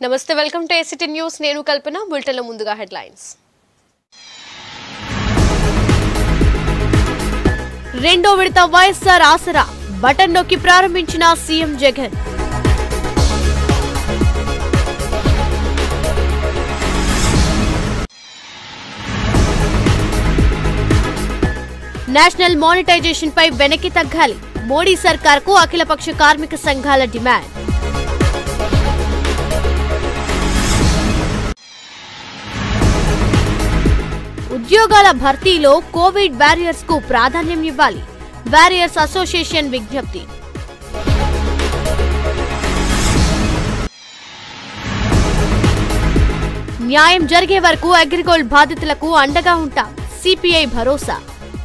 నమస్తే welcome to ACT news నేను కల్పన బులెటిన్లో ముందుగా హెడ్లైన్స్ రెండో విడత వైఎస్ఆర్ ఆసరా బటన్ నొక్కి ప్రారంభించిన సీఎం జగన్ నేషనల్ మానిటైజేషన్ పై వెనక్కి తగ్గాలి మోడీ సర్కార్కు అఖిలపక్ష కార్మిక సంఘాల డిమాండ్ ఉద్యోగాల భర్తీలో కోవిడ్ బ్యారియర్స్ కు ప్రాధాన్యం ఇవ్వాలి బ్యారియర్స్ అసోసియేషన్ విజ్ఞప్తి న్యాయం జరిగే వరకు అగ్రిగోల్డ్ బాధితులకు అండగా ఉంటాం సిపిఐ భరోసా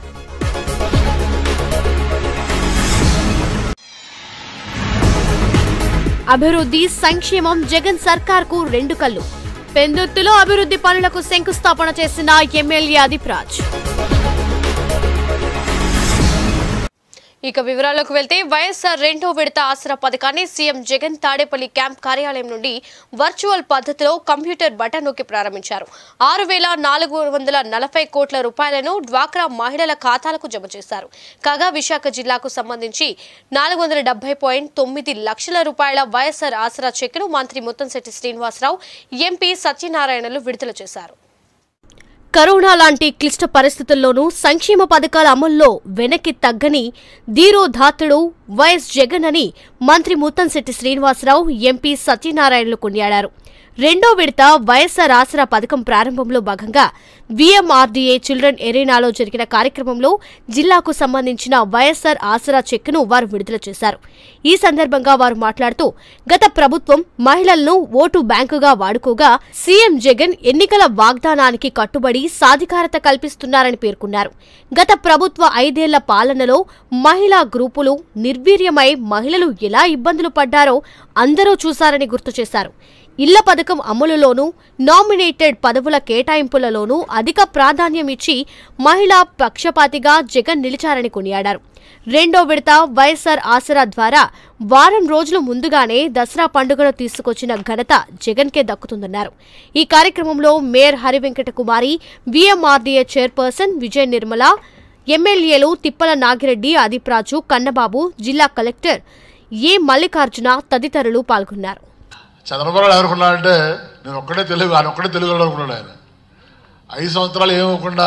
అభివృద్ధి సంక్షేమం జగన్ సర్కార్కు రెండు కళ్ళు పెందుర్తిలో అభివృద్ధి పనులకు శంకుస్థాపన చేసిన ఎమ్మెల్యే అదిప్రాజ్ ఇక వివరాల్లోకి వెళ్తే వైఎస్ఆర్ రెండో విడత ఆసరా పథకాన్ని సీఎం జగన్ తాడేపల్లి క్యాంప్ కార్యాలయం నుండి వర్చువల్ పద్ధతిలో కంప్యూటర్ బటన్ నొక్కి ప్రారంభించారు ఆరు వేల నాలుగు వందల నలభై కోట్ల రూపాయలను డ్వాక్రా మహిళల ఖాతాలకు జమ చేశారు కాగా విశాఖ జిల్లాకు సంబంధించి నాలుగు వందల డెబ్బై పాయింట్ తొమ్మిది లక్షల రూపాయల వైఎస్ఆర్ ఆసరా చెక్కును మంత్రి ముత్తంశెట్టి శ్రీనివాసరావు ఎంపీ సత్యనారాయణలు విడుదల చేశారు కరోనా లాంటి క్లిష్ట పరిస్థితుల్లోనూ సంక్షేమ పథకాల అమల్లో వెనక్కి తగ్గని ధీరోధాత్తుడు వైఎస్ జగన్ అని మంత్రి ముత్తంశెట్టి శ్రీనివాసరావు ఎంపీ సత్యనారాయణలు కొనియాడారు రెండో విడత వైఎస్ఆర్ ఆసరా పథకం ప్రారంభంలో భాగంగా విఎంఆర్డీఏ చిల్డ్రన్ ఎరీనాలో జరిగిన కార్యక్రమంలో జిల్లాకు సంబంధించిన వైఎస్ఆర్ ఆసరా చెక్కును వారు విడుదల చేశారు ఈ సందర్భంగా వారు మాట్లాడుతూ గత ప్రభుత్వం మహిళలను ఓటు బ్యాంకుగా వాడుకోగా సీఎం జగన్ ఎన్నికల వాగ్దానానికి కట్టుబడి సాధికారత కల్పిస్తున్నారని పేర్కొన్నారు గత ప్రభుత్వ ఐదేళ్ల పాలనలో మహిళా గ్రూపులు నిర్వీర్యమై మహిళలు ఎలా ఇబ్బందులు పడ్డారో అందరూ చూశారని గుర్తు చేశారు ఇళ్ల పథకం అమలులోనూ నామినేటెడ్ పదవుల కేటాయింపులలోనూ అధిక ప్రాధాన్యం ఇచ్చి మహిళా పక్షపాతిగా జగన్ నిలిచారని కొనియాడారు రెండో విడత వైఎస్ఆర్ ఆసరా ద్వారా వారం రోజులు ముందుగానే దసరా పండుగను తీసుకొచ్చిన ఘనత జగన్కే దక్కుతుందన్నారు ఈ కార్యక్రమంలో mayor Harivenkata Kumari VMRDA chairperson Vijaya Nirmala ఎమ్మెల్యేలు తిప్పల నాగిరెడ్డి ఆదిప్రాజు కన్నబాబు జిల్లా కలెక్టర్ ఏ మల్లికార్జున తదితరులు పాల్గొన్నారు చంద్రబాబు నాయుడు ఎవరుకున్నాడంటే నేను ఒక్కడే తెలుగు ఆయన ఒక్కడే తెలుగు వాడు అనుకున్నాడు ఆయన ఐదు సంవత్సరాలు ఏమవకుండా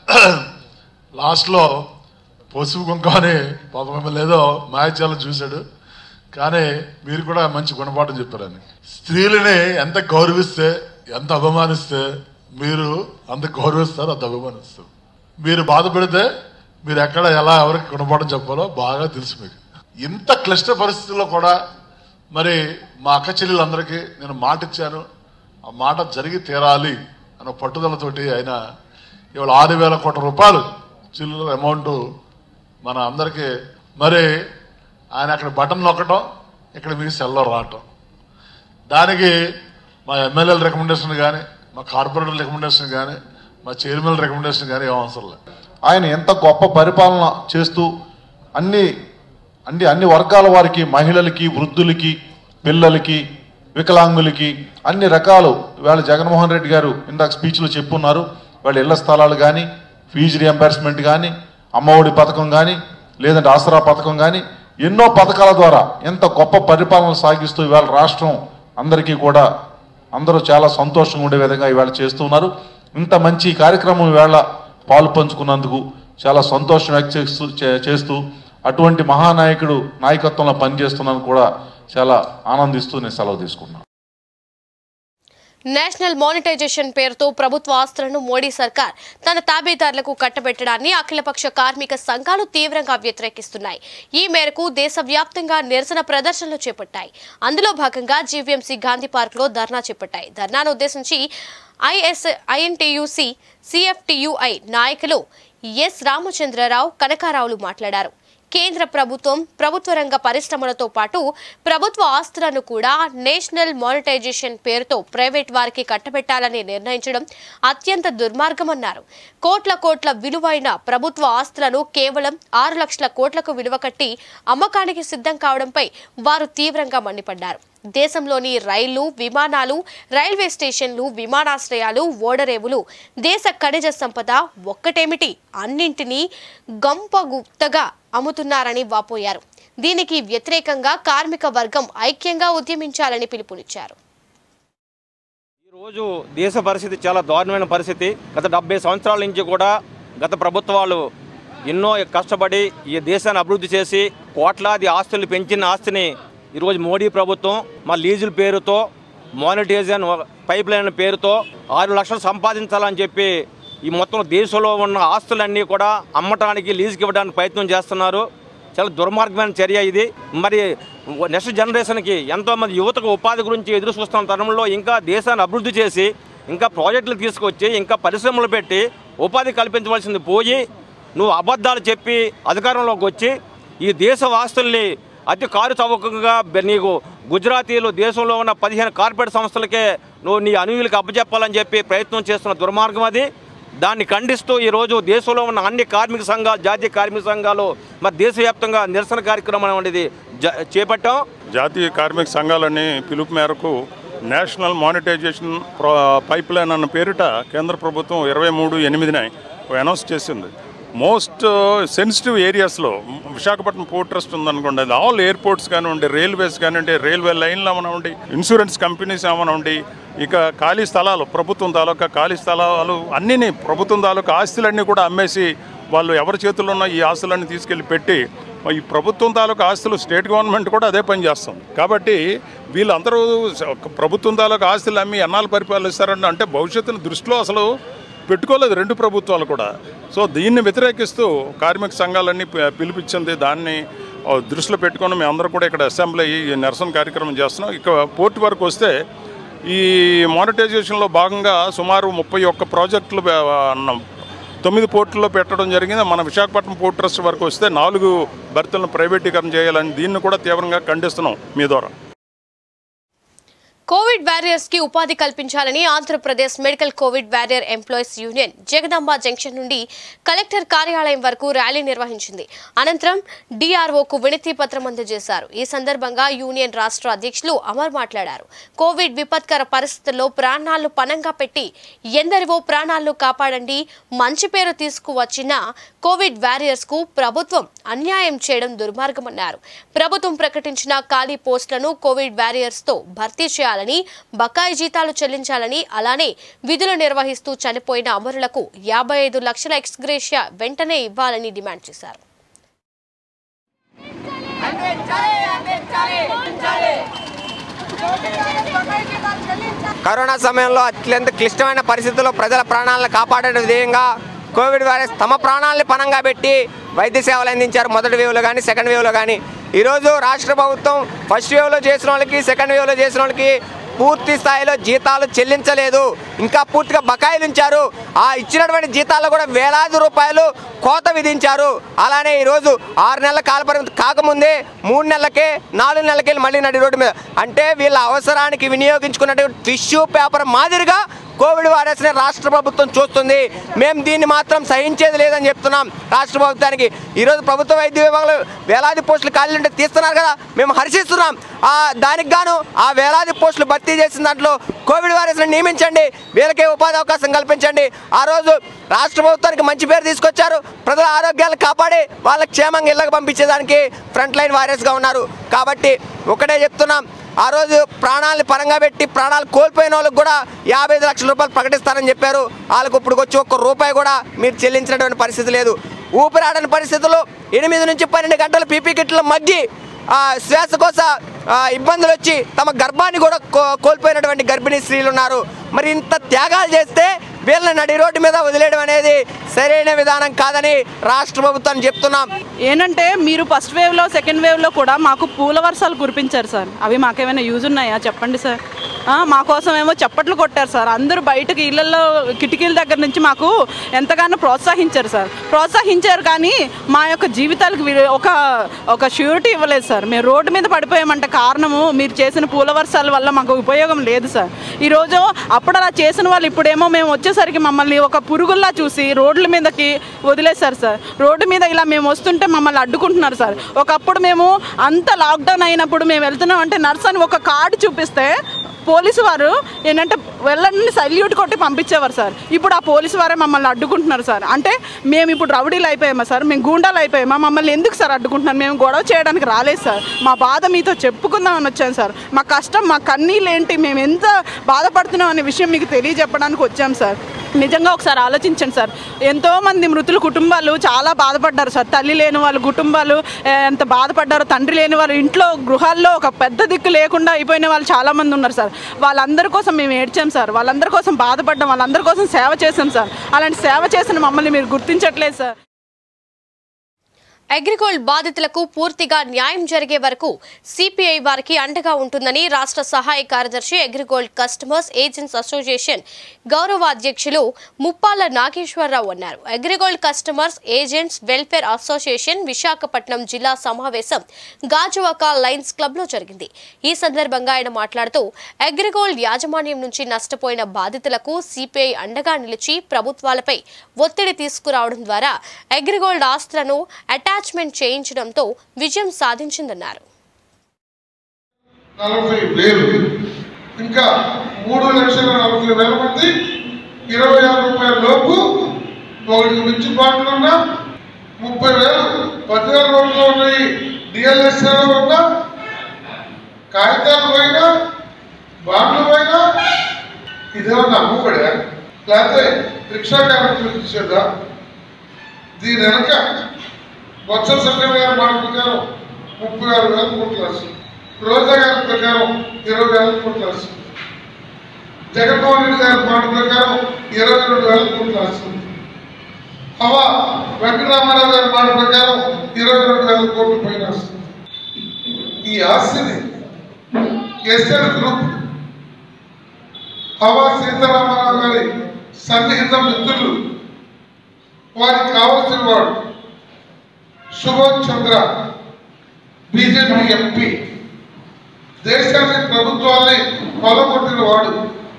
లాస్ట్లో పసుపు కుంకుమ అని పాపం మిమ్మల్ని ఏదో మాయచాలను చూశాడు కానీ మీరు కూడా మంచి గుణపాఠం చెప్పారు ఆయన స్త్రీలని ఎంత గౌరవిస్తే ఎంత అభిమానిస్తే మీరు అంత గౌరవిస్తారు అంత అభిమానిస్తారు మీరు బాధ పెడితే మీరు ఎక్కడ ఎలా ఎవరికి గుణపాఠం చెప్పాలో బాగా తెలుసు మీకు ఇంత క్లిష్ట పరిస్థితుల్లో కూడా మరి మా అక్క చెల్లెలందరికీ నేను మాట ఇచ్చాను ఆ మాట జరిగి తీరాలి అన్న పట్టుదలతోటి ఆయన ఇవాళ ఆరు వేల కోట్ల రూపాయలు చిల్లర అమౌంట్ మన అందరికీ మరి ఆయన అక్కడ బటన్ నొక్కటం ఇక్కడ మీకు సెల్లో రావటం దానికి మా ఎమ్మెల్యేల రికమెండేషన్ కానీ మా కార్పొరేటర్ రికమెండేషన్ కానీ మా చైర్మన్ రికమెండేషన్ కానీ ఏం అవసరం లేదు ఆయన ఎంత గొప్ప పరిపాలన చేస్తూ అన్ని అన్ని అన్ని వర్గాల వారికి మహిళలకి వృద్ధులకి పిల్లలకి వికలాంగులకి అన్ని రకాలు ఇవాళ జగన్మోహన్ రెడ్డి గారు ఇందాక స్పీచ్లో చెప్పున్నారు వాళ్ళ ఇళ్ల స్థలాలు కానీ ఫీజు రియంబర్స్మెంట్ కానీ అమ్మఒడి పథకం కానీ లేదంటే ఆసరా పథకం కానీ ఎన్నో పథకాల ద్వారా ఎంత గొప్ప పరిపాలన సాగిస్తూ ఇవాళ రాష్ట్రం అందరికీ కూడా అందరూ చాలా సంతోషంగా ఉండే విధంగా ఇవాళ చేస్తున్నారు ఇంత మంచి కార్యక్రమం ఇవాళ పాలు పంచుకున్నందుకు చాలా సంతోషం వ్యక్త చేస్తూ చే- చేస్తూ అటువంటి మహానాయకుడు నాయకత్వంలో పనిచేస్తున్నాను కూడా చాలా ఆనందిస్తూ నేను సెలవు తీసుకున్నాను నేషనల్ మానిటైజేషన్ పేరుతో ప్రభుత్వ ఆస్తులను మోడీ సర్కార్ తన తాబేదారులకు కట్టబెట్టడాన్ని అఖిలపక్ష కార్మిక సంఘాలు తీవ్రంగా వ్యతిరేకిస్తున్నాయి ఈ మేరకు దేశవ్యాప్తంగా నిరసన ప్రదర్శనలు చేపట్టాయి అందులో భాగంగా జీవీఎంసీ గాంధీ పార్క్ లో ధర్నా చేపట్టాయి ధర్నాను ఉద్దేశించి ఐఎస్ ఐఎన్టీయూసీ సిఎఫ్టియుఐ నాయకులు ఎస్ రామచంద్రరావు కనకారావులు మాట్లాడారు కేంద్ర ప్రభుత్వం ప్రభుత్వ రంగ పరిశ్రమలతో పాటు ప్రభుత్వ ఆస్తులను కూడా నేషనల్ మానిటైజేషన్ పేరుతో ప్రైవేట్ వారికి కట్టబెట్టాలని నిర్ణయించడం అత్యంత దుర్మార్గమన్నారు కోట్ల కోట్ల విలువైన ప్రభుత్వ ఆస్తులను కేవలం ఆరు లక్షల కోట్లకు విలువ కట్టి అమ్మకానికి సిద్ధం కావడంపై వారు తీవ్రంగా మండిపడ్డారు దేశంలోని రైళ్లు విమానాలు రైల్వే స్టేషన్లు విమానాశ్రయాలు ఓడరేవులు దేశ ఖనిజ సంపద ఒక్కటేమిటి అన్నింటినీ గంపగుప్తగా అమ్ముతున్నారని వాపోయారు దీనికి వ్యతిరేకంగా కార్మిక వర్గం ఐక్యంగా ఉద్యమించాలని పిలుపునిచ్చారు ఈరోజు దేశ పరిస్థితి చాలా దారుణమైన పరిస్థితి గత డెబ్బై సంవత్సరాల నుంచి కూడా గత ప్రభుత్వాలు ఎన్నో కష్టపడి ఈ దేశాన్ని అభివృద్ధి చేసి కోట్లాది ఆస్తులు పెంచిన ఆస్తిని ఈరోజు మోడీ ప్రభుత్వం మా లీజుల పేరుతో మానిటైజేషన్ పైప్ లైన్ పేరుతో ఆరు లక్షలు సంపాదించాలని చెప్పి ఈ మొత్తం దేశంలో ఉన్న ఆస్తులన్నీ కూడా అమ్మటానికి లీజుకి ఇవ్వడానికి ప్రయత్నం చేస్తున్నారు చాలా దుర్మార్గమైన చర్య ఇది మరి నెక్స్ట్ జనరేషన్కి ఎంతోమంది యువతకు ఉపాధి గురించి ఎదురు చూస్తున్న తరుణంలో ఇంకా దేశాన్ని అభివృద్ధి చేసి ఇంకా ప్రాజెక్టులు తీసుకొచ్చి ఇంకా పరిశ్రమలు పెట్టి ఉపాధి కల్పించవలసింది పోయి నువ్వు అబద్ధాలు చెప్పి అధికారంలోకి వచ్చి ఈ దేశ ఆస్తుల్ని అతి కారు చౌకగా నీకు గుజరాతీలు దేశంలో ఉన్న పదిహేను కార్పొరేట్ సంస్థలకే నువ్వు నీ అనుయులకు అప్పచెప్పాలని చెప్పి ప్రయత్నం చేస్తున్న దుర్మార్గం అది దాన్ని ఖండిస్తూ ఈరోజు దేశంలో ఉన్న అన్ని కార్మిక సంఘాలు జాతీయ కార్మిక సంఘాలు మరి దేశవ్యాప్తంగా నిరసన కార్యక్రమం అనేది జ- చేపట్టాం జాతీయ కార్మిక సంఘాలని పిలుపు మేరకు నేషనల్ మానిటైజేషన్ ప్రో- పైప్ లైన్ అన్న పేరిట కేంద్ర ప్రభుత్వం ఇరవై మూడు ఎనిమిదిన అనౌన్స్ చేసింది మోస్ట్ సెన్సిటివ్ ఏరియాస్లో విశాఖపట్నం పోర్ట్ ట్రస్ట్ ఉందనుకోండి అది ఆల్ ఎయిర్పోర్ట్స్ కానివ్వండి రైల్వేస్ కానివ్వండి రైల్వే లైన్లు అవనివ్వండి ఇన్సూరెన్స్ కంపెనీస్ అవనివ్వండి ఇక ఖాళీ స్థలాలు ప్రభుత్వం తాలూకా ఖాళీ స్థలాలు అన్నీ ప్రభుత్వం తాలూకా ఆస్తులన్నీ కూడా అమ్మేసి వాళ్ళు ఎవరి చేతుల్లో ఉన్న ఈ ఆస్తులన్నీ తీసుకెళ్లి పెట్టి ఈ ప్రభుత్వం తాలూకా ఆస్తులు స్టేట్ గవర్నమెంట్ కూడా అదే పని చేస్తుంది కాబట్టి వీళ్ళందరూ స- ప్రభుత్వం తాలూకా ఆస్తులు అమ్మి ఎన్నాళ్ళు పరిపాలిస్తారంటే అంటే భవిష్యత్తును దృష్టిలో అసలు పెట్టుకోలేదు రెండు ప్రభుత్వాలు కూడా సో దీన్ని వ్యతిరేకిస్తూ కార్మిక సంఘాలన్నీ పి- పిలిపించింది దాన్ని ఆ, దృష్టిలో పెట్టుకొని మేము అందరూ కూడా ఇక్కడ అసెంబ్లీ అయ్యి ఈ నిరసన కార్యక్రమం చేస్తున్నాం ఇక పోర్ట్ వరకు వస్తే ఈ మానిటైజేషన్లో భాగంగా సుమారు ముప్పై ఒక్క ప్రాజెక్టులు ఆ, అన్న తొమ్మిది పోర్టుల్లో పెట్టడం జరిగింది మన విశాఖపట్నం పోర్ట్ ట్రస్ట్ వరకు వస్తే నాలుగు బర్తులను ప్రైవేటీకరణ చేయాలని దీన్ని కూడా తీవ్రంగా ఖండిస్తున్నాం మీ ద్వారా కోవిడ్ వారియర్స్ కి ఉపాధి కల్పించాలని Andhra Pradesh medical covid warrior employees union Jagadamba junction నుండి కలెక్టర్ కార్యాలయం వరకు ర్యాలీ నిర్వహించింది అనంతరం డిఆర్ఓకు వినతి పత్రం అందజేశారు ఈ సందర్భంగా యూనియన్ రాష్ట్ర అధ్యక్షులు అమర్ మాట్లాడారు కోవిడ్ విపత్కర పరిస్థితుల్లో ప్రాణాలను పనంగా పెట్టి ఎందరివో ప్రాణాలను కాపాడండి మంచి పేరు తీసుకువచ్చిన కోవిడ్ వారియర్స్ కు ప్రభుత్వం అన్యాయం చేయడం దుర్మార్గమన్నారు ప్రభుత్వం ప్రకటించిన ఖాళీ పోస్టులను కోవిడ్ వారియర్స్ తో భర్తీ చేయాలని బకాయి జీతాలు చెల్లించాలని అలానే విధులు నిర్వహిస్తూ చనిపోయిన అమరులకు యాభై ఐదు లక్షల ఎక్స్గ్రేషియా వెంటనే ఇవ్వాలని డిమాండ్ చేశారు కరోనా సమయంలో అత్యంత క్లిష్టమైన పరిస్థితుల్లో ప్రజల ప్రాణాలను కాపాడే విధంగా కోవిడ్ వైరస్ తమ ప్రాణాలని పణంగా పెట్టి వైద్య సేవలు అందించారు మొదటి వేవ్లో కానీ సెకండ్ వేవ్లో కానీ ఈరోజు రాష్ట్ర ప్రభుత్వం ఫస్ట్ వేవ్లో చేసిన వాళ్ళకి సెకండ్ వేవ్లో చేసిన వాళ్ళకి పూర్తి స్థాయిలో జీతాలు చెల్లించలేదు ఇంకా పూర్తిగా బకాయిలు ఉంచారు ఆ ఇచ్చినటువంటి జీతాల్లో కూడా వేలాది రూపాయలు కోత విధించారు అలానే ఈరోజు ఆరు నెలల కాలపరిమితి కాకముందే మూడు నెలలకే నాలుగు నెలలకే మళ్ళీ నడి రోడ్డు మీద అంటే వీళ్ళ అవసరానికి వినియోగించుకున్నటువంటి టిష్యూ పేపర్ మాదిరిగా కోవిడ్ వైరస్ని రాష్ట్ర ప్రభుత్వం చూస్తుంది మేము దీన్ని మాత్రం సహించేది లేదని చెప్తున్నాం రాష్ట్ర ప్రభుత్వానికి ఈరోజు ప్రభుత్వ వైద్య విభాగంలో వేలాది పోస్టులు ఖాళీ ఉంటే తీస్తున్నారు కదా మేము హర్షిస్తున్నాం ఆ దానికి గాను ఆ వేలాది పోస్టులు భర్తీ చేసిన దాంట్లో కోవిడ్ వైరస్ని నియమించండి వీళ్ళకే ఉపాధి అవకాశం కల్పించండి ఆ రోజు రాష్ట్ర ప్రభుత్వానికి మంచి పేరు తీసుకొచ్చారు ప్రజల ఆరోగ్యాలు కాపాడి వాళ్ళ క్షేమంగా ఇళ్ళకి పంపించేదానికి ఫ్రంట్ లైన్ వారియర్స్గా ఉన్నారు కాబట్టి ఒకటే చెప్తున్నాం ఆ రోజు ప్రాణాలని పరంగా పెట్టి ప్రాణాలు కోల్పోయిన వాళ్ళకి కూడా యాభై ఐదు లక్షల రూపాయలు ప్రకటిస్తారని చెప్పారు వాళ్ళకు ఇప్పుడు వచ్చి ఒక్క రూపాయి కూడా మీరు చెల్లించినటువంటి పరిస్థితి లేదు ఊపిరాడని పరిస్థితుల్లో ఎనిమిది నుంచి పన్నెండు గంటలు పీపీ కిట్లు మగ్గి ఆ, శ్వాసకోశ ఆ, ఇబ్బందులు వచ్చి తమ గర్భాన్ని కూడా కో- కోల్పోయినటువంటి గర్భిణీ స్త్రీలు ఉన్నారు మరి ఇంత త్యాగాలు చేస్తే వీళ్ళని నడి రోడ్డు మీద వదిలేయడం అనేది సరైన విధానం కాదని రాష్ట్ర ప్రభుత్వాన్ని చెప్తున్నాం ఏంటంటే మీరు ఫస్ట్ వేవ్లో సెకండ్ వేవ్లో కూడా మాకు పూల వర్షాలు కురిపించారు సార్ అవి మాకేమైనా యూజ్ ఉన్నాయా చెప్పండి సార్ ఆ, మా కోసం ఏమో చప్పట్లు కొట్టారు సార్ అందరూ బయటకు ఇళ్లలో కిటికీల దగ్గర నుంచి మాకు ఎంతగానో ప్రోత్సహించారు సార్ ప్రోత్సహించారు కానీ మా యొక్క జీవితాలకు వీరు ఒక ఒక ష్యూరిటీ ఇవ్వలేదు సార్ మేము రోడ్డు మీద పడిపోయామంటే కారణము మీరు చేసిన పూల వర్షాల వల్ల మాకు ఉపయోగం లేదు సార్ ఈరోజు అప్పుడు అలా చేసిన వాళ్ళు ఇప్పుడేమో మేము వచ్చేసరికి మమ్మల్ని ఒక పురుగుల్లా చూసి రోడ్ల మీదకి వదిలేశారు సార్ రోడ్డు మీద ఇలా మేము వస్తుంటే మమ్మల్ని అడ్డుకుంటున్నారు సార్ ఒకప్పుడు మేము అంత లాక్డౌన్ అయినప్పుడు మేము వెళ్తున్నాం అంటే నర్స్ అని ఒక కార్డు చూపిస్తే పోలీసు వారు ఏంటంటే వెళ్ళండి సల్యూట్ కొట్టి పంపించేవారు సార్ ఇప్పుడు ఆ పోలీసు వారే మమ్మల్ని అడ్డుకుంటున్నారు సార్ అంటే మేము ఇప్పుడు రౌడీలు అయిపోయామా సార్ మేము గూండాలు అయిపోయామా మమ్మల్ని ఎందుకు సార్ అడ్డుకుంటున్నారు మేము గొడవ చేయడానికి రాలేదు సార్ మా బాధ మీతో చెప్పుకుందామని వచ్చాను సార్ మా కష్టం మా కన్నీళ్ళు ఏంటి మేము ఎంత బాధపడుతున్నాం అనే విషయం మీకు తెలియజెప్పడానికి వచ్చాం సార్ నిజంగా ఒకసారి ఆలోచించండి సార్ ఎంతో మంది మృతుల కుటుంబాలు చాలా బాధపడ్డారు సార్ తల్లి లేని వాళ్ళ కుటుంబాలు ఏ, ఎంత బాధపడ్డారో తండ్రి లేని వాళ్ళు ఇంట్లో గృహాల్లో ఒక పెద్ద దిక్కు లేకుండా అయిపోయిన వాళ్ళు చాలా మంది ఉన్నారు సార్ వాళ్ళందరి కోసం మేము ఏడ్చాం సార్ వాళ్ళందరి కోసం బాధపడ్డాం వాళ్ళందరి కోసం సేవ చేసాం సార్ అలాంటి సేవ చేసిన మమ్మల్ని మీరు గుర్తించట్లేదు సార్ అగ్రిగోల్డ్ బాధితులకు పూర్తిగా న్యాయం జరిగే వరకు సిపిఐ వారికి అండగా ఉంటుందని రాష్ట్ర సహాయ కార్యదర్శి అగ్రిగోల్డ్ కస్టమర్స్ ఏజెంట్స్ అసోసియేషన్ గౌరవ అధ్యక్షులు ముప్పాల నాగేశ్వరరావు అన్నారు Agrigold customers agents welfare association Visakhapatnam జిల్లా సమావేశం గాజువాక లయన్స్ క్లబ్ లో జరిగింది ఈ సందర్భంగా ఆయన మాట్లాడుతూ అగ్రిగోల్డ్ యాజమాన్యం నుంచి నష్టపోయిన బాధితులకు సిపిఐ అండగా నిలిచి ప్రభుత్వాలపై ఒత్తిడి తీసుకురావడం ద్వారా అగ్రిగోల్డ్ ఆస్తులను అటాచ్మెంట్ చేయించడంతో విజయం సాధించిందన్నారు నలభై వేలు ఇంకా మూడు లక్షల నలభై వేల మంది ఇరవై ఆరు రూపాయల లోపు ఒకటికి మించి బాటలు ఉన్నా ముప్పై వేలు పదివేల రోజుల్లో ఉన్నాయి డిఎల్ఎస్ ఉన్నా కాగితాలు పోయినా బాండ్లు పోయినా ఇదేమన్నా అమ్ముబడా లేకపోతే రిక్షా కార్మికులకు ఇచ్చేదా దీని వెనక బొత్స సత్యం గారి మాట ప్రకారం ముప్పై ఆరు వేల కోట్లు వస్తుంది రోజా గారి ప్రకారం ఇరవై వేల కోట్లు వస్తుంది జగన్మోహన్ రెడ్డి గారి మాట ప్రకారం ఇరవై రెండు వేల కోట్లు వస్తుంది హవా వెంకటరామారావు గారి మాట ప్రకారం ఇరవై రెండు వేల కోట్ల పైన వస్తుంది ఈ ఆస్తిని ఎస్ఎల్ గ్రూప్ హవా సీతారామారావు గారి సన్నిహిత మిత్రులు వారికి కావలసిన వాడు సుభాష్ చంద్ర బీజేపీ ఎంపీ దేశాన్ని ప్రభుత్వాన్ని కొలగొట్టిన వాడు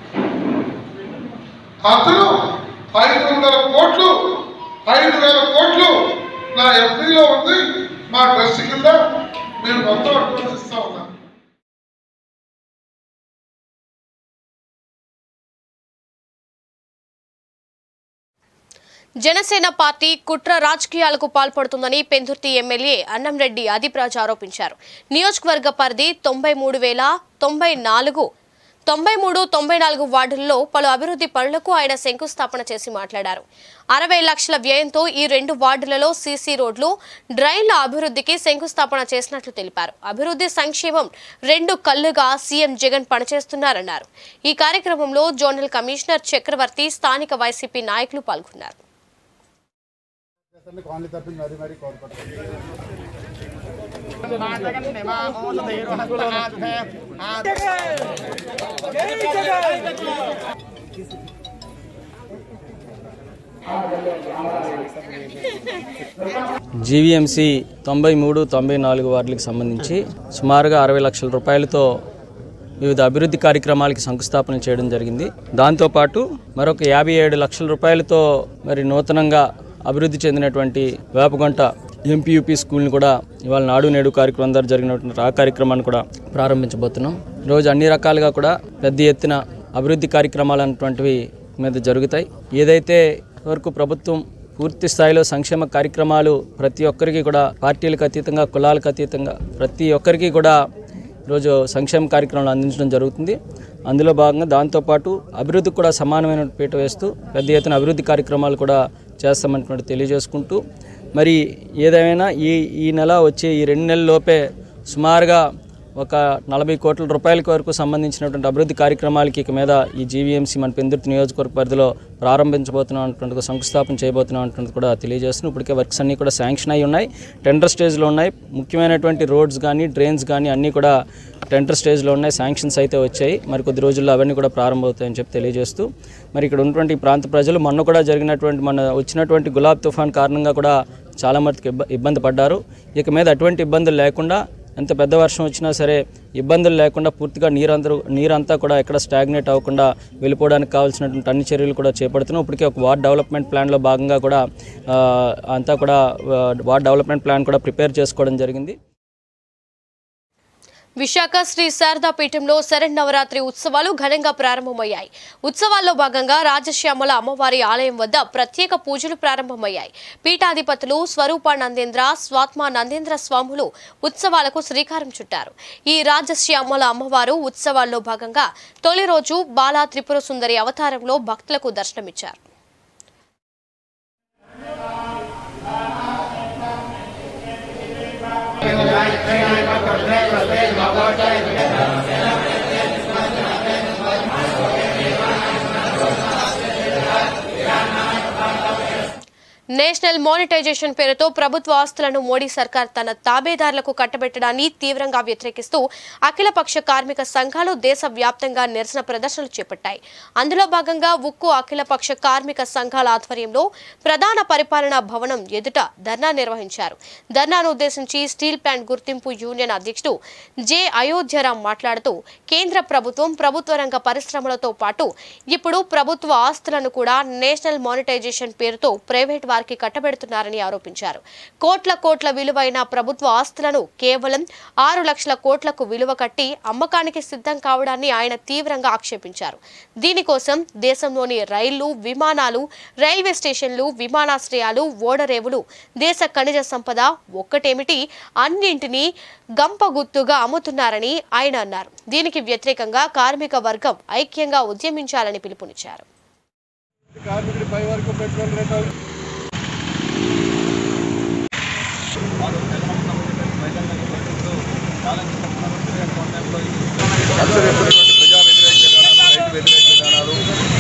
అతను ఐదు వందల కోట్లు ఐదు వేల కోట్లు నా ఎఫ్డీలో ఉంది మా ట్రస్ట్ కింద మీరు మొత్తం అడ్వాన్స్ ఇస్తా ఉన్నారు జనసేన పార్టీ కుట్ర రాజకీయాలకు పాల్పడుతుందని పెందుర్తి ఎమ్మెల్యే అన్నంరెడ్డి అదిప్రాజ్ ఆరోపించారు నియోజకవర్గ పరిధి తొంభై మూడు వేల తొంభై నాలుగు తొంభై మూడు తొంభై నాలుగు వార్డుల్లో పలు అభివృద్ధి పనులకు ఆయన శంకుస్థాపన చేసి మాట్లాడారు అరవై లక్షల వ్యయంతో ఈ రెండు వార్డులలో సీసీ రోడ్లు డ్రైన్ల అభివృద్ధికి శంకుస్థాపన చేసినట్లు తెలిపారు అభివృద్ధి సంక్షేమం రెండు కళ్లుగా సీఎం జగన్ పనిచేస్తున్నారన్నారు ఈ కార్యక్రమంలో జోనల్ కమిషనర్ చక్రవర్తి స్థానిక వైసీపీ నాయకులు పాల్గొన్నారు కాలనీ తరపున మరీ మరీ కోరుకుంటున్నాను జీవీఎంసీ తొంభై మూడు తొంభై నాలుగు వార్డులకు సంబంధించి సుమారుగా అరవై లక్షల రూపాయలతో వివిధ అభివృద్ధి కార్యక్రమాలకి శంకుస్థాపన చేయడం జరిగింది దాంతోపాటు మరొక యాభై ఏడు లక్షల రూపాయలతో మరి నూతనంగా అభివృద్ధి చెందినటువంటి వేపగొంట ఎంపీయూపీ స్కూల్ని కూడా ఇవాళ నాడు నేడు కార్యక్రమం ద్వారా జరిగినటువంటి ఆ కార్యక్రమాన్ని కూడా ప్రారంభించబోతున్నాం ఈరోజు అన్ని రకాలుగా కూడా పెద్ద ఎత్తున అభివృద్ధి కార్యక్రమాలు అన్నటువంటివి మీద జరుగుతాయి ఏదైతే వరకు ప్రభుత్వం పూర్తి స్థాయిలో సంక్షేమ కార్యక్రమాలు ప్రతి ఒక్కరికి కూడా పార్టీలకు అతీతంగా కులాలకు అతీతంగా ప్రతి ఒక్కరికి కూడా ఈరోజు సంక్షేమ కార్యక్రమాలు అందించడం జరుగుతుంది అందులో భాగంగా దాంతోపాటు అభివృద్ధికి కూడా సమానమైన పీట వేస్తూ పెద్ద ఎత్తున అభివృద్ధి కార్యక్రమాలు కూడా చేస్తామన్నటువంటి తెలియజేసుకుంటూ మరి ఏదేమైనా ఈ ఈ నెల వచ్చే ఈ రెండు నెలల లోపే సుమారుగా ఒక నలభై కోట్ల రూపాయల వరకు సంబంధించినటువంటి అభివృద్ధి కార్యక్రమాలకి ఇక మీద ఈ జీవీఎంసీ మన పెందుర్తి నియోజకవర్గ పరిధిలో ప్రారంభించబోతున్నాం అన్నటువంటి శంకుస్థాపన చేయబోతున్నాం అన్నటువంటి కూడా తెలియజేస్తున్నాం ఇప్పటికే వర్క్స్ అన్నీ కూడా శాంక్షన్ అయి ఉన్నాయి టెండర్ స్టేజ్లో ఉన్నాయి ముఖ్యమైనటువంటి రోడ్స్ కానీ డ్రైన్స్ కానీ అన్నీ కూడా టెండర్ స్టేజ్లో ఉన్నాయి శాంక్షన్స్ అయితే వచ్చాయి మరి కొద్ది రోజుల్లో అవన్నీ కూడా ప్రారంభమవుతాయని చెప్పి తెలియజేస్తూ మరి ఇక్కడ ఉన్నటువంటి ఈ ప్రాంత ప్రజలు మొన్న కూడా జరిగినటువంటి మన వచ్చినటువంటి గులాబ్ తుఫాన్ కారణంగా కూడా చాలా మటుకు ఇబ్బ ఇబ్బంది పడ్డారు ఇక మీద అటువంటి ఇబ్బందులు లేకుండా ఎంత పెద్ద వర్షం వచ్చినా సరే ఇబ్బందులు లేకుండా పూర్తిగా నీరందరూ నీరంతా కూడా ఎక్కడ స్టాగ్నేట్ అవ్వకుండా వెళ్ళిపోవడానికి కావాల్సినటువంటి అన్ని చర్యలు కూడా చేపడుతున్నాం ఇప్పటికే ఒక వార్డ్ డెవలప్మెంట్ ప్లాన్లో భాగంగా కూడా ఆ, అంతా కూడా ఆ, వార్డ్ డెవలప్మెంట్ ప్లాన్ కూడా ప్రిపేర్ చేసుకోవడం జరిగింది విశాఖ శ్రీ శారదా పీఠంలో శరన్నవరాత్రి ఉత్సవాలు ఘనంగా ప్రారంభమయ్యాయి ఉత్సవాల్లో భాగంగా రాజశ్యామల అమ్మవారి ఆలయం వద్ద ప్రత్యేక పూజలు ప్రారంభమయ్యాయి పీఠాధిపతులు స్వరూప నందేంద్ర స్వాత్మ నందేంద్ర స్వాములు ఉత్సవాలకు శ్రీకారం చుట్టారు ఈ రాజశ్యామల అమ్మవారు ఉత్సవాల్లో భాగంగా తొలి రోజు బాలా త్రిపుర సుందరి అవతారంలో భక్తులకు దర్శనమిచ్చారు నేషనల్ మానిటైజేషన్ పేరుతో ప్రభుత్వ ఆస్తులను మోడీ సర్కార్ తన తాబేదారులకు కట్టబెట్టడాన్ని తీవ్రంగా వ్యతిరేకిస్తూ అఖిలపక్ష కార్మిక సంఘాలు దేశవ్యాప్తంగా నిరసన ప్రదర్శనలు చేపట్టాయి అందులో భాగంగా ఉక్కు అఖిలపక్ష కార్మిక సంఘాల ఆధ్వర్యంలో ప్రధాన పరిపాలనా భవనం ఎదుట ధర్నా నిర్వహించారు ధర్నాను ఉద్దేశించి స్టీల్ ప్లాంట్ గుర్తింపు యూనియన్ అధ్యక్షుడు జె అయోధ్యరాం మాట్లాడుతూ కేంద్ర ప్రభుత్వం ప్రభుత్వ రంగ పరిశ్రమలతో పాటు ఇప్పుడు ప్రభుత్వ ఆస్తులను కూడా నేషనల్ మానిటైజేషన్ పేరుతో ప్రైవేట్ వారికి కట్టబెడుతున్నారని ఆరోపించారు కోట్ల కోట్ల విలువైన ప్రభుత్వ ఆస్తులను కేవలం ఆరు లక్షల కోట్లకు విలువ కట్టి అమ్మకానికి సిద్ధం కావడాన్ని ఆయన తీవ్రంగా ఆక్షేపించారు దీనికోసం దేశంలోని రైళ్లు విమానాలు రైల్వే స్టేషన్లు విమానాశ్రయాలు ఓడరేవులు దేశ ఖనిజ సంపద ఒక్కటేమిటి అన్నింటినీ గంపగుత్తుగా అమ్ముతున్నారని ఆయన అన్నారు దీనికి వ్యతిరేకంగా కార్మిక వర్గం ఐక్యంగా ఉద్యమించాలని పిలుపునిచ్చారు కార్మికుడి పై వరకు పెట్రోల్ రేట్లు అనుసరిస్తున్నటువంటి ప్రజా వ్యతిరేక విధానాలు రైతు వ్యతిరేక విధానాలు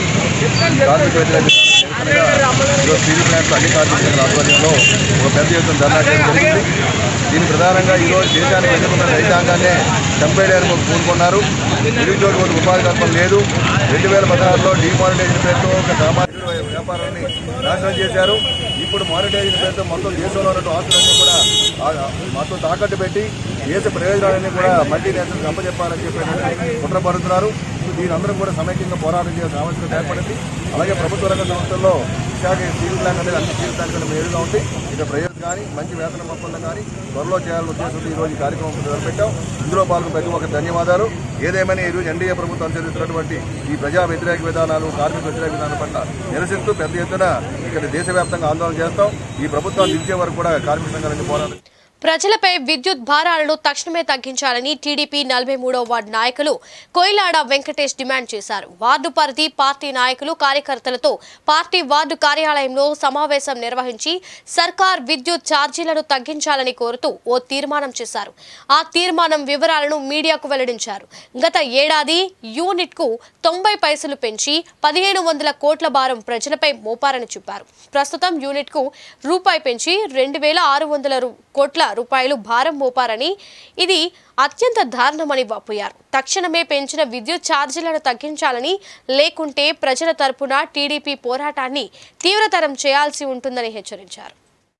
కార్మిక వ్యతిరేక విధానాలు నిరసనగా ఈరోజు స్టీల్ ప్లాంట్లు అన్ని కార్మిక సంఘాల ఆధ్వర్యంలో ఒక పెద్ద ఎత్తున ధర్నా చేయడం జరిగింది దీని ప్రధానంగా ఈరోజు దేశానికి వెనుకున్న రైతాంగాన్నే చంపేయడానికి పూనుకున్నారు నిరుద్యోగ యువతకు ఉపాధి కల్పన లేదు రెండు వేల పదహారులో డిమానిటైజేషన్ పేరుతో ఒక సామాజిక వ్యాపారాన్ని నాశనం చేశారు ఇప్పుడు మానిటైజేషన్ పేరుతో మొత్తం దేశంలో ఉన్న ఆస్తులన్నీ కూడా ఆ- మొత్తం తాకట్టు పెట్టి దేశ ప్రయోజనాలన్నీ కూడా మల్టీ నేషనల్ అప్పచెప్పాలని చెప్పి కుట్ర పడుతున్నారు దీని అందరం కూడా సమైక్యంగా పోరాటం చేయాల్సిన ఆవశ్యకత ఏర్పడింది అలాగే ప్రభుత్వ రంగ సంస్థల్లో విశాఖ స్టీల్ ప్లాంట్ అనేది అన్ని స్టీల్ ప్లాంట్ కన్నా మేలుగా ఉంది ఇక ప్రయోజనం కానీ మంచి వేతన ఒప్పందం కానీ త్వరలో చేయాలని ఉద్దేశంతో ఈ రోజు ఈ కార్యక్రమం మొదలుపెట్టాం ఇందులో పాల్గొన్న ప్రతి ఒక్క ధన్యవాదాలు ఏదేమైనా ఈ రోజు ఎన్డీఏ ప్రభుత్వం అనుసరిస్తున్నటువంటి ఈ ప్రజా వ్యతిరేక విధానాలు కార్మిక వ్యతిరేక విధానాల పట్ల నిరసిస్తూ పెద్ద ఎత్తున ఇక్కడ దేశవ్యాప్తంగా ఆందోళన చేస్తాం ఈ ప్రభుత్వాన్ని దించే వరకు కూడా కార్మిక సంఘాలన్నీ పోరాటం ప్రజలపై విద్యుత్ భారాలను తక్షణమే తగ్గించాలని టీడీపీ నలభై మూడో వార్డు నాయకులు కోయిలాడ వెంకటేష్ డిమాండ్ చేశారు వార్డు పరిధి పార్టీ నాయకులు కార్యకర్తలతో పార్టీ వార్డు కార్యాలయంలో సమావేశం నిర్వహించి సర్కార్ విద్యుత్ ఛార్జీలను తగ్గించాలని కోరుతూ ఓ తీర్మానం చేశారు ఆ తీర్మానం వివరాలను మీడియాకు వెల్లడించారు గత ఏడాది యూనిట్ కు తొంభై పైసలు పెంచి పదిహేను వందల కోట్ల భారం ప్రజలపై మోపారని చెప్పారు ప్రస్తుతం యూనిట్ కు రూపాయి పెంచి రెండు వేల ఆరు వందల రు- కోట్ల రూపాయలు భారం మోపారని ఇది అత్యంత దారుణమని వాపోయారు తక్షణమే పెంచిన విద్యుత్ ఛార్జీలను తగ్గించాలని లేకుంటే ప్రజల తరపున టీడీపీ పోరాటాన్ని తీవ్రతరం చేయాల్సి ఉంటుందని హెచ్చరించారు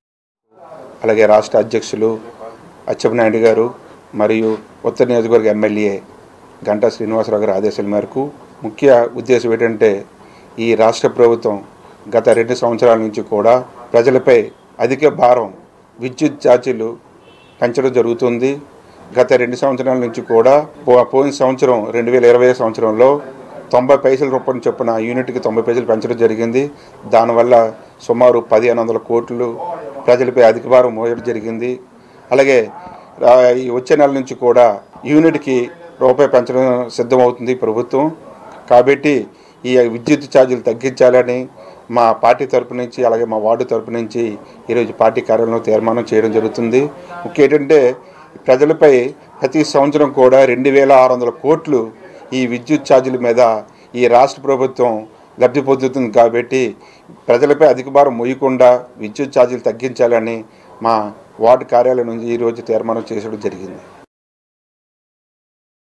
అలాగే రాష్ట్ర అధ్యక్షులు అచ్చెన్నాయుడు గారు మరియు ఉత్తర నియోజకవర్గ ఎమ్మెల్యే గంటా శ్రీనివాసరావు గారి ఆదేశాల మేరకు ముఖ్య ఉద్దేశం ఏంటంటే ఈ రాష్ట్ర ప్రభుత్వం గత రెండు సంవత్సరాల నుంచి కూడా ప్రజలపై అధిక భారం విద్యుత్ ఛార్జీలు పెంచడం జరుగుతుంది గత రెండు సంవత్సరాల నుంచి కూడా పో- పోయిన సంవత్సరం రెండు వేల ఇరవై సంవత్సరంలో తొంభై పైసల రూపాయలు చొప్పున యూనిట్కి తొంభై పైసలు పెంచడం జరిగింది దానివల్ల సుమారు పదిహేను వందల కోట్లు ప్రజలపై అధిక భారం మోయడం జరిగింది అలాగే ఆ, ఈ వచ్చే నెల నుంచి కూడా యూనిట్కి రూపాయి పెంచడం సిద్ధమవుతుంది ప్రభుత్వం కాబట్టి ఈ విద్యుత్ ఛార్జీలు తగ్గించాలని మా పార్టీ తరపు నుంచి అలాగే మా వార్డు తరపు నుంచి ఈరోజు పార్టీ కార్యాలయంలో తీర్మానం చేయడం జరుగుతుంది ముఖ్యం ఏంటంటే ప్రజలపై ప్రతి సంవత్సరం కూడా రెండు వేల ఆరు వందల కోట్లు ఈ విద్యుత్ ఛార్జీల మీద ఈ రాష్ట్ర ప్రభుత్వం లబ్ధి పొందుతుంది కాబట్టి ప్రజలపై అధిక భారం మోయకుండా విద్యుత్ ఛార్జీలు తగ్గించాలని మా వార్డు కార్యాలయం నుంచి ఈరోజు తీర్మానం చేసడం జరిగింది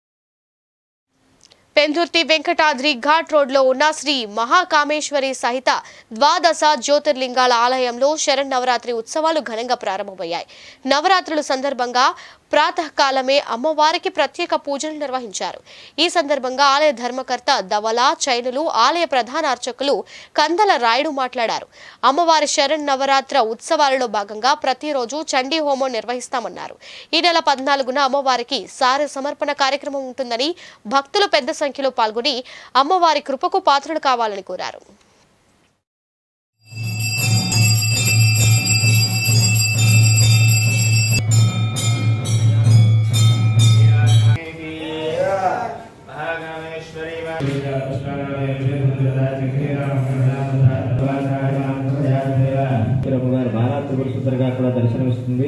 పెందుర్తి వెంకటాద్రి ఘాట్ రోడ్లో ఉన్న శ్రీ మహాకామేశ్వరి సహిత ద్వాదశ జ్యోతిర్లింగాల ఆలయంలో శరన్నవరాత్రి ఉత్సవాలు ఘనంగా ప్రారంభమయ్యాయి నవరాత్రుల సందర్భంగా ప్రాతకాలమే అమ్మవారికి ప్రత్యేక పూజలు నిర్వహించారు ఈ సందర్భంగా ఆలయ ధర్మకర్త ధవల చైనులు ఆలయ ప్రధాన అర్చకులు కందల రాయుడు మాట్లాడారు అమ్మవారి శరణ్ నవరాత్ర ఉత్సవాలలో భాగంగా ప్రతిరోజు చండీ హోమం నిర్వహిస్తామన్నారు ఈ నెల పద్నాలుగున అమ్మవారికి సారె సమర్పణ కార్యక్రమం ఉంటుందని భక్తులు పెద్ద సంఖ్యలో పాల్గొని అమ్మవారి కృపకు పాత్రలు కావాలని కోరారు బాలాత్రిపురగా కూడా దర్శనమిస్తుంది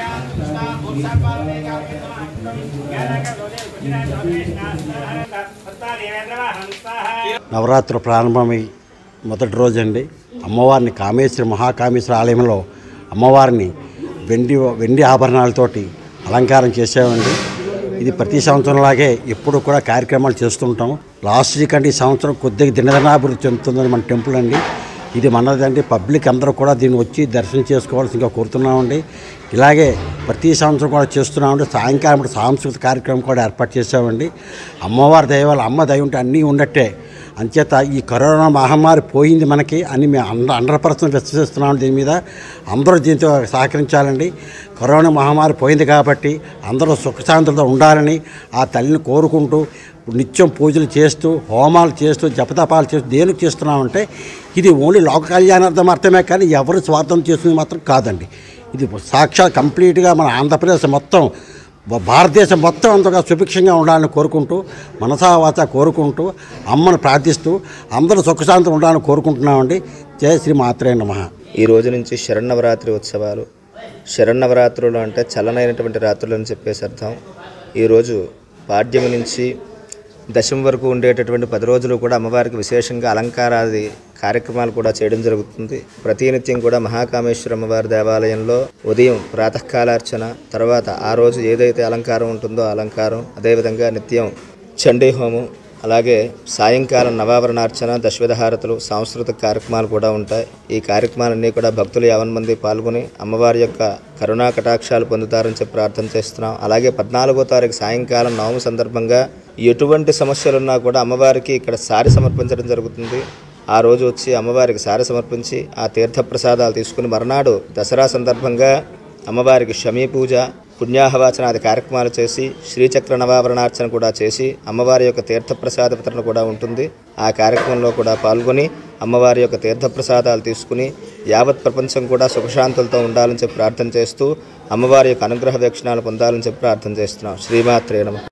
నవరాత్రి ప్రారంభమై మొదటి రోజండి అమ్మవారిని కామేశ్వరి మహాకామేశ్వర ఆలయంలో అమ్మవారిని వెండి వెండి ఆభరణాలతోటి అలంకారం చేసామండి ఇది ప్రతి సంవత్సరంలాగే ఎప్పుడు కూడా కార్యక్రమాలు చేస్తుంటాం లాస్ట్ వీక్ అంటే ఈ సంవత్సరం కొద్దిగా దినదినాభివృద్ధి చెందుతుందని మన టెంపుల్ అండి ఇది మనదండి పబ్లిక్ అందరూ కూడా దీన్ని వచ్చి దర్శనం చేసుకోవాల్సిందిగా కోరుతున్నామండి ఇలాగే ప్రతి సంవత్సరం కూడా చేస్తున్నామండి సాయంకాలం పూట సాంస్కృతిక కార్యక్రమం కూడా ఏర్పాటు చేసామండి అమ్మవారి దైవాలు అమ్మ దయ ఉంటే అన్నీ ఉన్నట్టే అంచేత ఈ కరోనా మహమ్మారి పోయింది మనకి అని మేము హండ్రెడ్ హండ్రెడ్ పర్సెంట్ విశ్వసిస్తున్నాం దీని మీద అందరూ దీంతో సహకరించాలండి కరోనా మహమ్మారి పోయింది కాబట్టి అందరూ సుఖశాంతులతో ఉండాలని ఆ తల్లిని కోరుకుంటూ నిత్యం పూజలు చేస్తూ హోమాలు చేస్తూ జపతపాలు చేస్తూ దేనికి చేస్తున్నామంటే ఇది ఓన్లీ లోక కళ్యాణార్థం అర్థమే కానీ ఎవరు స్వార్థం చేస్తుంది మాత్రం కాదండి ఇది సాక్షాత్ కంప్లీట్గా మన ఆంధ్రప్రదేశ్ మొత్తం భ- భారతదేశం మొత్తం అంతగా సుభిక్షంగా ఉండాలని కోరుకుంటూ మనసావాచ కోరుకుంటూ అమ్మను ప్రార్థిస్తూ అందరూ సుఖశాంతం ఉండాలని కోరుకుంటున్నామండి జయ శ్రీ మాత్రే నమః ఈ రోజు నుంచి శరన్నవరాత్రి ఉత్సవాలు శరన్నవరాత్రులు అంటే చల్లనైనటువంటి రాత్రులు అని చెప్పేసి అర్థం ఈరోజు పాడ్యమి నుంచి దశం వరకు ఉండేటటువంటి పది రోజులు కూడా అమ్మవారికి విశేషంగా అలంకారాది కార్యక్రమాలు కూడా చేయడం జరుగుతుంది ప్రతినిత్యం కూడా మహాకామేశ్వర అమ్మవారి దేవాలయంలో ఉదయం ప్రాతకాలార్చన తర్వాత ఆ రోజు ఏదైతే అలంకారం ఉంటుందో ఆ అలంకారం అదేవిధంగా నిత్యం చండీ హోమం అలాగే సాయంకాలం నవావరణార్చన దశవిధహారతులు సాంస్కృతిక కార్యక్రమాలు కూడా ఉంటాయి ఈ కార్యక్రమాలన్నీ కూడా భక్తులు యావన్ మంది పాల్గొని అమ్మవారి యొక్క కరుణా కటాక్షాలు పొందుతారని చెప్పి ప్రార్థన చేస్తున్నాం అలాగే పద్నాలుగో తారీఖు సాయంకాలం నవమి సందర్భంగా ఎటువంటి సమస్యలున్నా కూడా అమ్మవారికి ఇక్కడ సారి సమర్పించడం జరుగుతుంది ఆ రోజు వచ్చి అమ్మవారికి సారి సమర్పించి ఆ తీర్థప్రసాదాలు తీసుకుని మర్నాడు దసరా సందర్భంగా అమ్మవారికి షమీ పూజ పుణ్యాహవాచనాది కార్యక్రమాలు చేసి శ్రీచక్ర నవావరణార్చన కూడా చేసి అమ్మవారి యొక్క తీర్థప్రసాద వితరణ కూడా ఉంటుంది ఆ కార్యక్రమంలో కూడా పాల్గొని అమ్మవారి యొక్క తీర్థప్రసాదాలు తీసుకుని యావత్ ప్రపంచం కూడా సుఖశాంతులతో ఉండాలని చెప్పి ప్రార్థన చేస్తూ అమ్మవారి యొక్క అనుగ్రహ వీక్షణాలు పొందాలని చెప్పి ప్రార్థన చేస్తున్నాం శ్రీమాత్రే నమ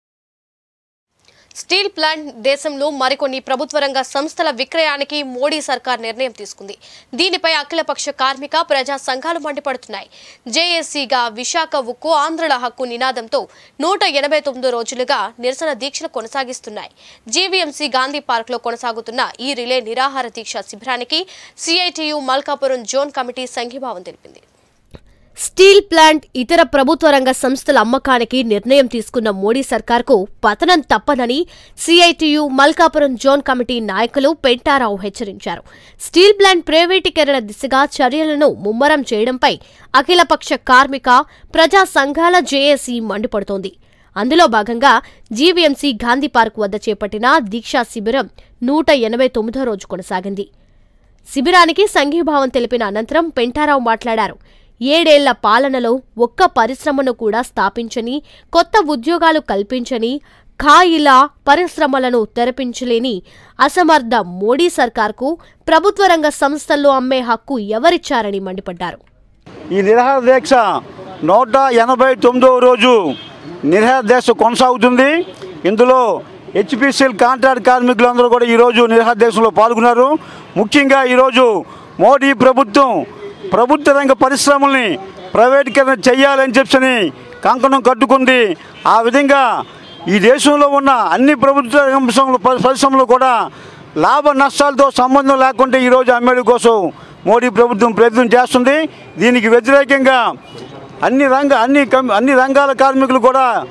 స్టీల్ ప్లాంట్ దేశంలో మరికొన్ని ప్రభుత్వ రంగ సంస్థల విక్రయానికి మోడీ సర్కార్ నిర్ణయం తీసుకుంది దీనిపై అఖిలపక్ష కార్మిక ప్రజా సంఘాలు మండిపడుతున్నాయి జేఏసీగా విశాఖ ఉక్కు ఆంధ్రుల హక్కు నినాదంతో నూట ఎనభై తొమ్మిది రోజులుగా నిరసన దీక్షలు కొనసాగిస్తున్నాయి జీవీఎంసీ గాంధీ పార్క్ లో కొనసాగుతున్న ఈ రిలే నిరాహార దీక్ష శిబిరానికి సిఐటియు మల్కాపురం జోన్ కమిటీ సంఘీభావం తెలిపింది స్టీల్ ప్లాంట్ ఇతర ప్రభుత్వ రంగ సంస్థల అమ్మకానికి నిర్ణయం తీసుకున్న మోడీ సర్కార్కు పతనం తప్పదని సిఐటియు మల్కాపురం జోన్ కమిటీ నాయకులు పెంటారావు హెచ్చరించారు స్టీల్ ప్లాంట్ ప్రైవేటీకరణ దిశగా చర్యలను ముమ్మరం చేయడంపై అఖిలపక్ష కార్మిక ప్రజా సంఘాల జేఏసీ మండిపడుతోంది అందులో భాగంగా జీవీఎంసీ గాంధీ పార్క్ వద్ద చేపట్టిన దీక్షా శిబిరం నూట ఎనభై తొమ్మిదో రోజు కొనసాగింది శిబిరానికి సంఘీభావం తెలిపిన అనంతరం పెంటారావు మాట్లాడారు ఏడేళ్ల పాలనలో ఒక్క పరిశ్రమను కూడా స్థాపించని కొత్త ఉద్యోగాలు కల్పించని ఖాయిలా పరిశ్రమలను తెరపించలేని అసమర్థ మోడీ సర్కార్కు ప్రభుత్వ రంగ సంస్థల్లో అమ్మే హక్కు ఎవరిచ్చారని మండిపడ్డారు ఈ నిరహార దీక్ష నూట ఎనభై తొమ్మిదవ రోజు నిరహార దీక్ష కొనసాగుతుంది ఇందులో హెచ్పిసిఎల్ కాంట్రాక్ట్ కార్మికులందరూ కూడా ఈరోజు నిరహార దీక్షలో పాల్గొన్నారు ముఖ్యంగా ఈరోజు మోడీ ప్రభుత్వం ప్రభుత్వ రంగ పరిశ్రమల్ని ప్రైవేటీకరణ చేయాలని చెప్పని కంకణం కట్టుకుంది ఆ విధంగా ఈ దేశంలో ఉన్న అన్ని ప్రభుత్వ రంగ పరిశ్రమలు- పరిశ్రమలు కూడా లాభ నష్టాలతో సంబంధం లేకుండా ఈరోజు అమ్మేయడం కోసం మోడీ ప్రభుత్వం ప్రయత్నం చేస్తుంది దీనికి వ్యతిరేకంగా అన్ని రంగ అన్ని కం- అన్ని రంగాల కార్మికులు కూడా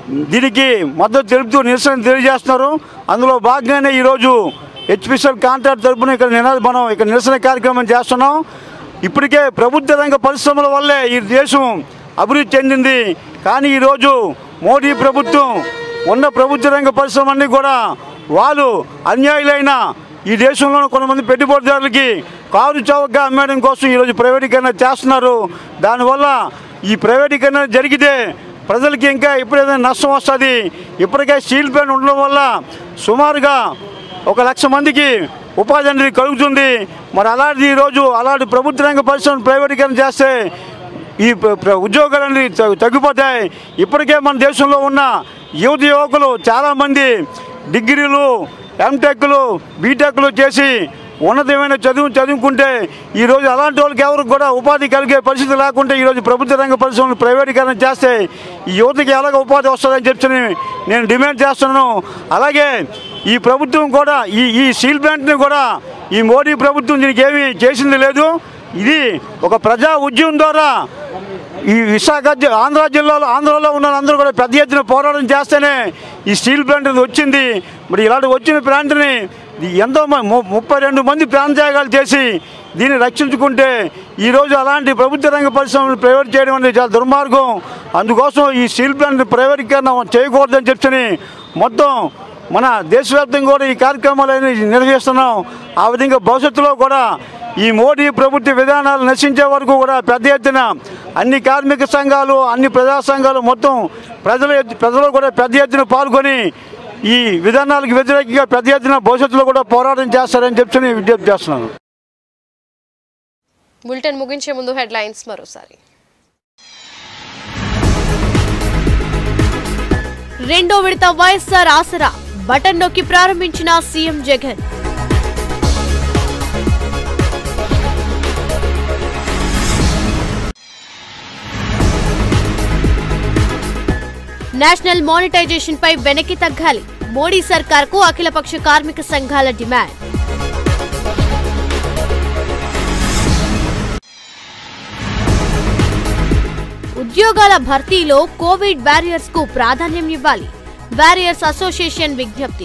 దీనికి మద్దతు తెలుపుతూ నిరసన తెలియజేస్తున్నారు అందులో భాగంగానే ఈరోజు హెచ్పిసిఎల్ కాంట్రాక్ట్ తరపున ఇక్కడ నినాద మనం ఇక్కడ నిరసన కార్యక్రమం చేస్తున్నాం ఇప్పటికే ప్రభుత్వ రంగ పరిశ్రమల వల్లే ఈ దేశం అభివృద్ధి చెందింది కానీ ఈరోజు మోడీ ప్రభుత్వం ఉన్న ప్రభుత్వ రంగ పరిశ్రమలన్నీ కూడా వాళ్ళు అన్యాయులైన ఈ దేశంలో కొంతమంది పెట్టుబడిదారులకి కారు చౌకగా అమ్మేయడం కోసం ఈరోజు ప్రైవేటీకరణ చేస్తున్నారు దానివల్ల ఈ ప్రైవేటీకరణ జరిగితే ప్రజలకి ఇంకా ఎప్పుడైనా నష్టం వస్తుంది ఇప్పటికే స్టీల్ ప్లాంట్ ఉండడం వల్ల సుమారుగా ఒక లక్ష మందికి ఉపాధి అనేది కలుగుతుంది మరి అలాంటిది ఈరోజు అలాంటి ప్రభుత్వ రంగ పరిశ్రమను ప్రైవేటీకరణ చేస్తే ఈ ప్ర- ప్ర- ఉద్యోగాలన్నీ త- తగ్గిపోతాయి ఇప్పటికే మన దేశంలో ఉన్న యువత యువకులు చాలామంది డిగ్రీలు ఎంటెక్లు బీటెక్లు చేసి ఉన్నతమైన చదువు చదువుకుంటే ఈరోజు అలాంటి వాళ్ళకి ఎవరికి కూడా ఉపాధి కలిగే పరిస్థితి లేకుంటే ఈరోజు ప్రభుత్వ రంగ పరిశ్రమలు ప్రైవేటీకరణ చేస్తే ఈ యువతకి ఎలాగ ఉపాధి వస్తుందని చెప్పి నేను డిమాండ్ చేస్తున్నాను అలాగే ఈ ప్రభుత్వం కూడా ఈ ఈ స్టీల్ ప్లాంట్ని కూడా ఈ మోడీ ప్రభుత్వం దీనికి ఏమీ చేసింది లేదు ఇది ఒక ప్రజా ఉద్యమం ద్వారా ఈ విశాఖ జి- ఆంధ్ర జిల్లాలో ఆంధ్రలో ఉన్న అందరూ కూడా పెద్ద ఎత్తున పోరాటం చేస్తేనే ఈ స్టీల్ ప్లాంట్ అనేది వచ్చింది మరి ఇలాంటి వచ్చిన ప్లాంట్ని ఎంతో మ- ము- ముప్పై రెండు మంది ప్రాణత్యాగాలు చేసి దీన్ని రక్షించుకుంటే ఈరోజు అలాంటి ప్రభుత్వ రంగ పరిశ్రమలు ప్రైవేట్ చేయడం అనేది చాలా దుర్మార్గం అందుకోసం ఈ స్టీల్ ప్లాంట్ ప్రైవేటీకరణ చేయకూడదని చెప్పని మొత్తం మన దేశవ్యాప్తంగా కూడా ఈ కార్యక్రమాలు అనేవి నిర్వహిస్తున్నాం ఆ విధంగా భవిష్యత్తులో కూడా ఈ మోడీ ప్రభుత్వ విధానాలు నశించే వరకు కూడా పెద్ద ఎత్తున అన్ని కార్మిక సంఘాలు అన్ని ప్రజా సంఘాలు మొత్తం ప్రజల ఎత్తు- ప్రజలు కూడా పెద్ద ఎత్తున పాల్గొని ఈ విధానాలకు వ్యతిరేకంగా పెద్ద ఎత్తున భవిష్యత్తులో కూడా పోరాటం చేస్తారని చెప్పి నేను విజ్ఞప్తి చేస్తున్నాను బులెటిన్ ముగించే ముందు హెడ్లైన్స్ మరోసారి రెండో విడత వైఎస్ఆర్ ఆసరా బటన్ నొక్కి ప్రారంభించిన సీఎం జగన్ నేషనల్ మానిటైజేషన్ పై వెనక్కి తగ్గాలి మోడీ సర్కార్కు అఖిలపక్ష కార్మిక సంఘాల డిమాండ్ ఉద్యోగాల భర్తీలో కోవిడ్ బ్యారియర్స్ కు ప్రాధాన్యం ఇవ్వాలి బ్యారియర్స్ అసోసియేషన్ విజ్ఞప్తి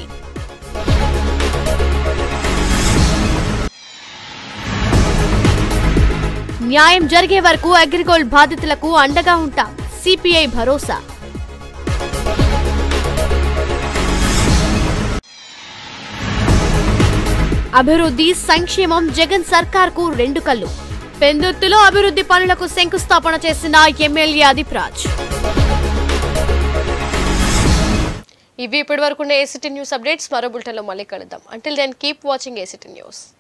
న్యాయం జరిగే వరకు అగ్రిగోల్డ్ బాధితులకు అండగా ఉంటాం సిపిఐ భరోసా అభివృద్ధి సంక్షేమం జగన్ సర్కార్కు రెండు కళ్ళు పెందుర్తిలో అభివృద్ధి పనులకు శంకుస్థాపన చేసిన ఎమ్మెల్యే అదిప్రాజ్ ఇవి ఇప్పటి వరకు ఏసీటీ న్యూస్ అప్డేట్స్ మరో బులెటిన్లో మళ్ళీ కలుద్దాం until then keep watching ACT news